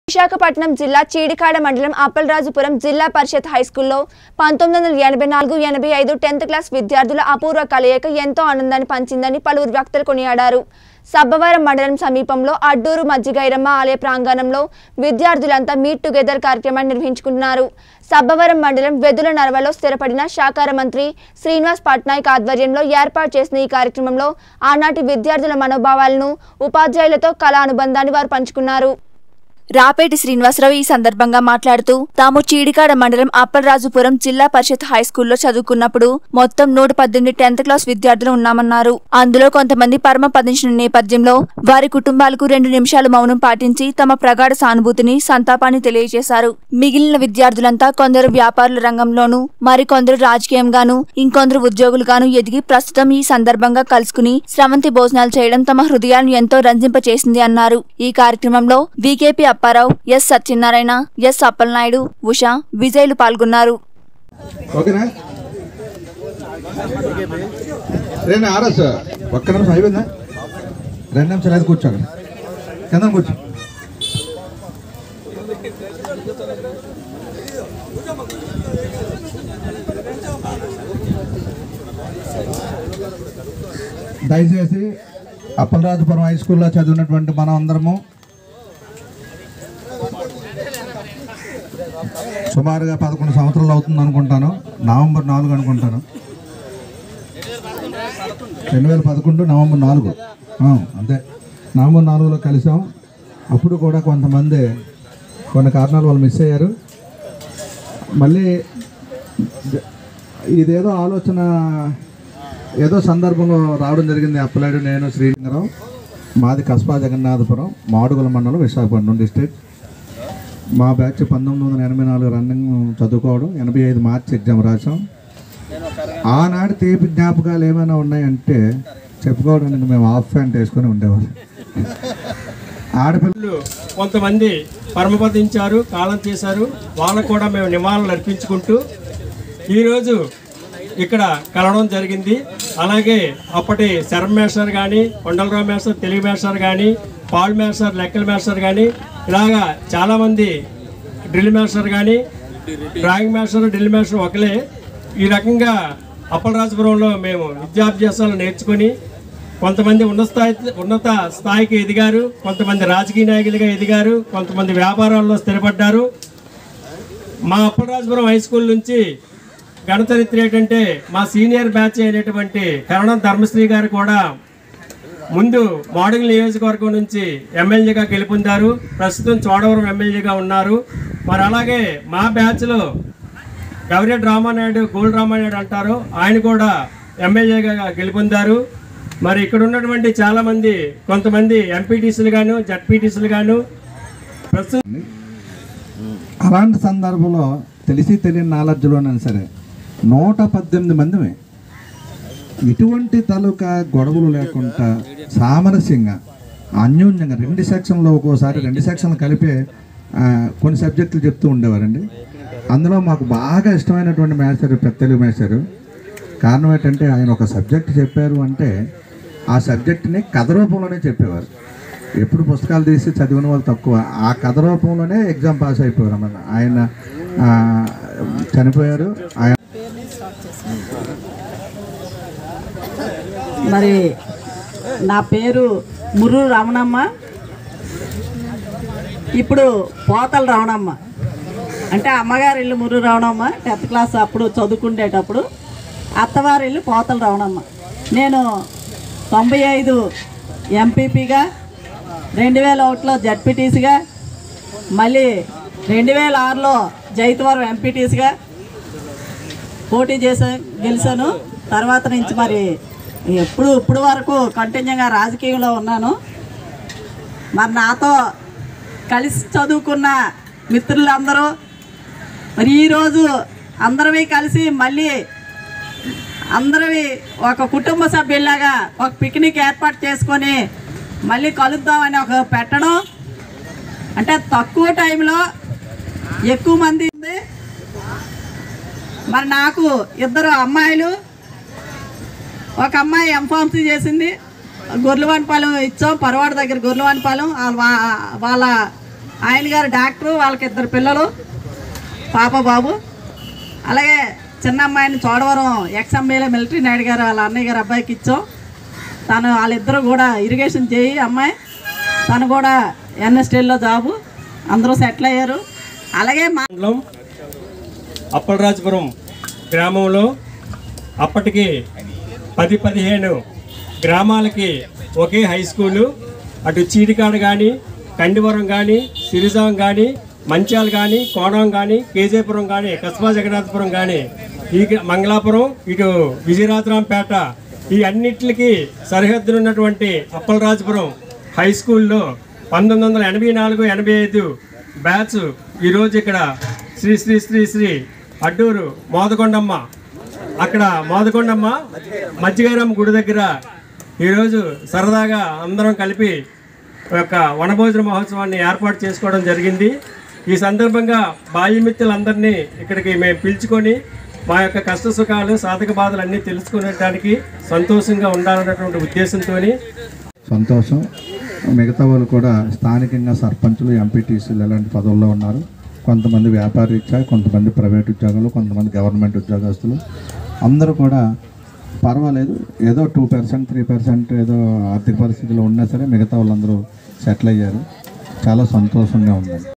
విశాఖపట్నం జిల్లా చీడికాడ మండలం అప్పలరాజుపురం జిల్లా పరిషత్ హైస్కూల్లో పంతొమ్మిది వందల ఎనభై నాలుగు ఎనభై ఐదు టెన్త్ క్లాస్ విద్యార్థుల అపూర్వ కలయిక ఎంతో ఆనందాన్ని పంచిందని పలువురు వ్యక్తులు కొనియాడారు సబ్బవరం మండలం సమీపంలో అడ్డూరు మజ్జిగైరమ్మ ఆలయ ప్రాంగణంలో విద్యార్థులంతా మీట్ టుగెదర్ కార్యక్రమాన్ని నిర్వహించుకున్నారు సబ్బవరం మండలం వెదుల నరవలో స్థిరపడిన శాఖార మంత్రి శ్రీనివాస్ పట్నాయక్ ఆధ్వర్యంలో ఏర్పాటు చేసిన ఈ కార్యక్రమంలో ఆనాటి విద్యార్థుల మనోభావాలను ఉపాధ్యాయులతో కళా అనుబంధాన్ని వారు పంచుకున్నారు రాపేటి శ్రీనివాసరావు ఈ సందర్భంగా మాట్లాడుతూ తాము చీడికాడ మండలం అప్పలరాజుపురం జిల్లా పరిషత్ హై స్కూల్లో చదువుకున్నప్పుడు మొత్తం నూట పద్దెనిమిది టెన్త్ క్లాస్ విద్యార్థులు ఉన్నామన్నారు అందులో కొంతమంది పరమ పదించిన నేపథ్యంలో వారి కుటుంబాలకు రెండు నిమిషాలు మౌనం పాటించి తమ ప్రగాఢ సానుభూతిని సంతాపాన్ని తెలియజేశారు మిగిలిన విద్యార్థులంతా కొందరు వ్యాపారుల రంగంలోనూ మరికొందరు రాజకీయంగాను ఇంకొందరు ఉద్యోగులుగాను ఎదిగి ప్రస్తుతం ఈ సందర్భంగా కలుసుకుని స్రవంతి భోజనాలు చేయడం తమ హృదయాలను ఎంతో రంజింపచేసింది అన్నారు ఈ కార్యక్రమంలో VKP Apparao S Satyanarayana S Appalanaidu Usha విజయ్లు పాల్గొన్నారు ఓకేనా రేనా ఆర్ఎస్ ఒక్క నిమిషం అయిపోయిందా రెండు నిమిషాలు అయితే కూర్చోండి కింద కూర్చో దయచేసి అప్పలరాజుపురం హై స్కూల్లో చదివినటువంటి మనం అందరము సుమారుగా పదకొండు సంవత్సరాలు అవుతుంది అనుకుంటాను నవంబర్ నాలుగు అనుకుంటాను రెండు వేల పదకొండు నవంబర్ నాలుగు ఆ, అంతే నవంబర్ నాలుగులో కలిసాం అప్పుడు కూడా కొంతమంది కొన్ని కారణాలు వాళ్ళు మిస్ అయ్యారు మళ్ళీ జ- ఇదేదో ఆలోచన ఏదో సందర్భంలో రావడం జరిగింది అప్పలాడు నేను శ్రీలింగరావు మాది కస్బా జగన్నాథపురం మాడుగుల మండలం విశాఖపట్నం డిస్ట్రిక్ట్ మా బ్యాచ్ పంతొమ్మిది వందల ఎనభై నాలుగు రన్నింగ్ చదువుకోవడం ఎనభై ఐదు మార్చి ఎగ్జామ్ రాసాం ఆనాడు తీపి జ్ఞాపకాలు ఏమైనా ఉన్నాయంటే చెప్పుకోవడానికి మేము హాఫ్ ప్యాంట్ వేసుకొని ఉండేవాళ్ళం ఆడపిల్ల వాళ్ళు కొంతమంది పరమపదించారు కాలం చేశారు వాళ్ళకు కూడా మేము నివాళులు అర్పించుకుంటూ ఈరోజు ఇక్కడ కలవడం జరిగింది అలాగే అప్పటి శరం మేస్టర్ కానీ కొండలరావు మేస్టర్ తెలుగు మేస్టర్ కానీ పాల్ మేస్టర్ లెక్కల మేస్టర్ కానీ ఇలాగా చాలామంది డ్రిల్ మాస్టర్ కానీ డ్రాయింగ్ మాస్టర్ డ్రిల్ మాస్టర్ ఒకలే ఈ రకంగా అప్పలరాజపురంలో మేము విద్యాభ్యాసాలు నేర్చుకొని కొంతమంది ఉన్నత స్థాయి ఉన్నత స్థాయికి ఎదిగారు కొంతమంది రాజకీయ నాయకులుగా ఎదిగారు కొంతమంది వ్యాపారాల్లో స్థిరపడ్డారు మా అప్పలరాజపురం హై స్కూల్ నుంచి గణచరిత్ర ఏంటంటే మా సీనియర్ బ్యాచ్ అయినటువంటి కరణం ధర్మశ్రీ గారు కూడా ముందు మోడల్ నియోజకవర్గం నుంచి ఎమ్మెల్యేగా గెలుపొందారు ప్రస్తుతం చోడవరం ఎమ్మెల్యేగా ఉన్నారు మరి అలాగే మా బ్యాచ్లో గౌరెడ్డి రామానాయుడు గోల్డ్ రామానాయుడు అంటారు ఆయన కూడా ఎమ్మెల్యేగా గెలుపొందారు మరి ఇక్కడ ఉన్నటువంటి చాలా మంది కొంతమంది ఎంపీటీసీలు గాను జడ్పీటీసీలు గాను ప్రస్తుతం అలాంటి సందర్భంలో తెలిసి తెలియని నాలెడ్జ్లోనైనా సరే నూట పద్దెనిమిది మందిమే ఎటువంటి తాలూకా గొడవలు లేకుండా సామరస్యంగా అన్యోన్యంగా రెండు సెక్షన్లో ఒక్కోసారి రెండు సెక్షన్లు కలిపే ఆ, కొన్ని సబ్జెక్టులు చెప్తూ ఉండేవారండి అందులో మాకు బాగా ఇష్టమైనటువంటి మేస్టర్ పెద్ద తెలుగు మేస్టర్ కారణం ఏంటంటే ఆయన ఒక సబ్జెక్ట్ చెప్పారు అంటే ఆ సబ్జెక్ట్ని కథ రూపంలోనే చెప్పేవారు ఎప్పుడు పుస్తకాలు తీసి చదివిన వాళ్ళు తక్కువ ఆ కథ రూపంలోనే ఎగ్జామ్ పాస్ అయిపోయారు అన్నమాట ఆయన ఆ, చనిపోయారు ఆయన మరి నా పేరు ముర్రు రమణమ్మ ఇప్పుడు పోతల రమణమ్మ అంటే అమ్మగారి ఇల్లు ముర్రు రమణమ్మ టెన్త్ క్లాస్ అప్పుడు చదువుకునేటప్పుడు అత్తవారి ఇల్లు పోతల రమణమ్మ నేను తొంభై ఐదు ఎంపీపీగా రెండు వేల ఒకటిలో జడ్పీటీసీగా మళ్ళీ రెండు వేల ఆరులో జైతవరం ఎంపీటీసీగా పోటీ చేసా గెలిచాను తర్వాత నుంచి మరి ఎప్పుడు ఇప్పుడు వరకు కంటిన్యూగా రాజకీయంలో ఉన్నాను మరి నాతో కలిసి చదువుకున్న మిత్రులందరూ మరి ఈరోజు అందరమీ కలిసి మళ్ళీ అందరివి ఒక కుటుంబ సభ్యుల్లాగా ఒక పిక్నిక్ ఏర్పాటు చేసుకొని మళ్ళీ కలుద్దామని ఒక పెట్టడం అంటే తక్కువ టైంలో ఎక్కువ మంది ఉంది మరి నాకు ఇద్దరు అమ్మాయిలు ఒక అమ్మాయి ఎంఫార్మసీ చేసింది గొర్రెలవానిపాలెం ఇచ్చాం పరవాడ దగ్గర గొర్రెలవానిపాలెం ఆ వా- వాళ్ళ ఆయన గారు డాక్టరు వాళ్ళకి ఇద్దరు పిల్లలు పాప బాబు అలాగే చిన్న అమ్మాయిని చోడవరం ఎక్స్ఎంబీలో మిలిటరీ నాయుడు గారు వాళ్ళ అన్నయ్య గారు అబ్బాయికి ఇచ్చాం తను వాళ్ళిద్దరూ కూడా ఇరిగేషన్ చేయి అమ్మాయి తను కూడా ఎన్ఎస్టీల్లో జాబు అందరూ సెటిల్ అయ్యారు అలాగే మా మండలం అప్పలరాజపురం గ్రామంలో అప్పటికి పది పదిహేను గ్రామాలకి ఒకే హై స్కూలు అటు చీడికాడ కానీ కండివరం కానీ సిరిజాం కానీ మంచాల్ కానీ కోణం కానీ కేజేపురం కానీ కస్బా జగన్నాథపురం కానీ ఈ గ్ర- మంగళాపురం ఇటు విజయరాజరాంపేట ఈ అన్నిటికి సరిహద్దులు ఉన్నటువంటి అప్పలరాజపురం హై స్కూల్లో పంతొమ్మిది వందల ఎనభై నాలుగు ఎనభై ఐదు బ్యాచ్ ఈరోజు ఇక్కడ శ్రీ శ్రీ శ్రీ శ్రీ అడ్డూరు మోదకొండమ్మ అక్కడ మోదకొండమ్మ మజ్జిగారమ్మ గుడి దగ్గర ఈరోజు సరదాగా అందరం కలిపి ఒక వనభోజన మహోత్సవాన్ని ఏర్పాటు చేసుకోవడం జరిగింది ఈ సందర్భంగా బాల్యమిత్రులందరినీ ఇక్కడికి మేము పిలుచుకొని మా యొక్క కష్ట సుఖాలు సాధక బాధలు అన్నీ తెలుసుకునేటానికి సంతోషంగా ఉండాలన్నటువంటి ఉద్దేశంతో సంతోషం మిగతా వాళ్ళు కూడా స్థానికంగా సర్పంచులు ఎంపీటీసీలు ఇలాంటి పదవుల్లో ఉన్నారు కొంతమంది వ్యాపార రీత్యా కొంతమంది ప్రైవేట్ ఉద్యోగాలు కొంతమంది గవర్నమెంట్ ఉద్యోగస్తులు అందరూ కూడా పర్వాలేదు ఏదో టూ పర్సెంట్ త్రీ పర్సెంట్ ఏదో ఆర్థిక పరిస్థితులు ఉన్నా సరే మిగతా వాళ్ళందరూ సెటిల్ అయ్యారు చాలా సంతోషంగా ఉంది